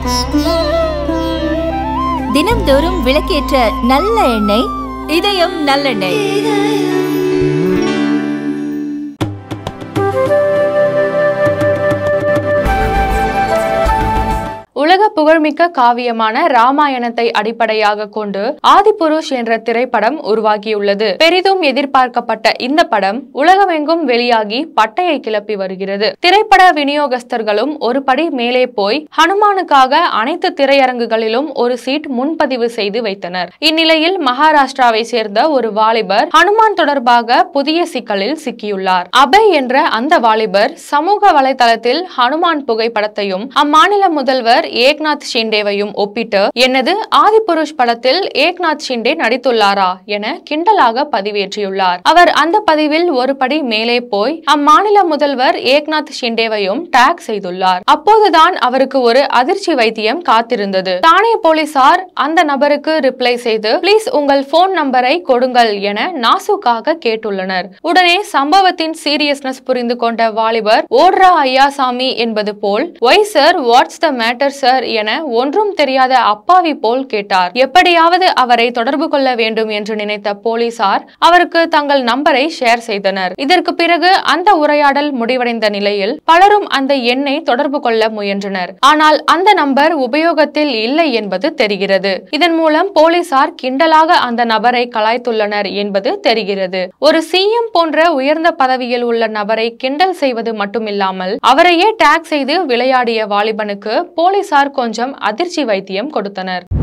தினம்தோறும் விளக்கேற்ற நல்ல எண்ணெய் இதயம் நல்லெண்ணெய் உலக புகழ்மிக்க காவியமான ராமாயணத்தை அடிப்படையாக கொண்டு ஆதிபுருஷ் என்ற திரைப்படம் உருவாகியுள்ளது பெரிதும் எதிர்பார்க்கப்பட்ட இந்த படம் உலகமெங்கும் வெளியாகி பட்டையை கிளப்பி வருகிறது திரைப்பட விநியோகஸ்தர்களும் ஒரு படி மேலே போய் ஹனுமானுக்காக அனைத்து திரையரங்குகளிலும் ஒரு சீட் முன்பதிவு செய்து வைத்தனர் இந்நிலையில் மகாராஷ்டிராவை சேர்ந்த ஒரு வாலிபர் ஹனுமான் தொடர்பாக புதிய சிக்கலில் சிக்கியுள்ளார் அபய் என்ற அந்த வாலிபர் சமூக வலைதளத்தில் ஹனுமான் புகைப்படத்தையும் அம்மாநில முதல்வர் ஏக்நாத் ஷிண்டேவையும் ஒப்பிட்டு என்னது ஆதிபுருஷ் படத்தில் ஏக்நாத் ஷிண்டே நடித்துள்ளாரா என கிண்டலாக பதிவேற்றியுள்ளார் அவர் அந்த பதிவில் ஒரு படி மேலே போய் அம்மாநில முதல்வர் ஏக்நாத் ஷிண்டேவையும் டேக் செய்துள்ளார் அப்போதுதான் அவருக்கு ஒரு அதிர்ச்சி வைத்தியம் காத்திருந்தது தானே போலீசார் அந்த நபருக்கு ரிப்ளை செய்து ப்ளீஸ் உங்கள் போன் நம்பரை கொடுங்கள் என நாசுக்காக கேட்டுள்ளனர் உடனே சம்பவத்தின் சீரியஸ்னஸ் புரிந்து கொண்ட வாலிபர் ஓட்ரா ஐயாசாமி என்பது போல் why sir what's the matter sir என ஒன்றும் தெரியாத அப்பாவி போல் கேட்டார் எப்படியாவது அவரை தொடர்பு கொள்ள வேண்டும் என்று நினைத்த போலீசார் அவருக்கு தங்கள் நம்பரை ஷேர் செய்தனர் இதற்கு பிறகு அந்த உரையாடல் முடிவடைந்த நிலையில் பலரும் அந்த எண்ணை தொடர்பு கொள்ள முயன்றனர் ஆனால் அந்த நம்பர் உபயோகத்தில் இல்லை என்பது தெரிகிறது இதன் மூலம் போலீசார் கிண்டலாக அந்த நபரை கலாய்த்துள்ளனர் என்பது தெரிகிறது ஒரு சிஎம் போன்ற உயர்ந்த பதவியில் உள்ள நபரை கிண்டல் செய்வது மட்டுமில்லாமல் அவரையே டேக் செய்து விளையாடிய வாலிபனுக்கு போலீசார் கொஞ்சம் அதிர்ச்சி வைத்தியம் கொடுத்தனர்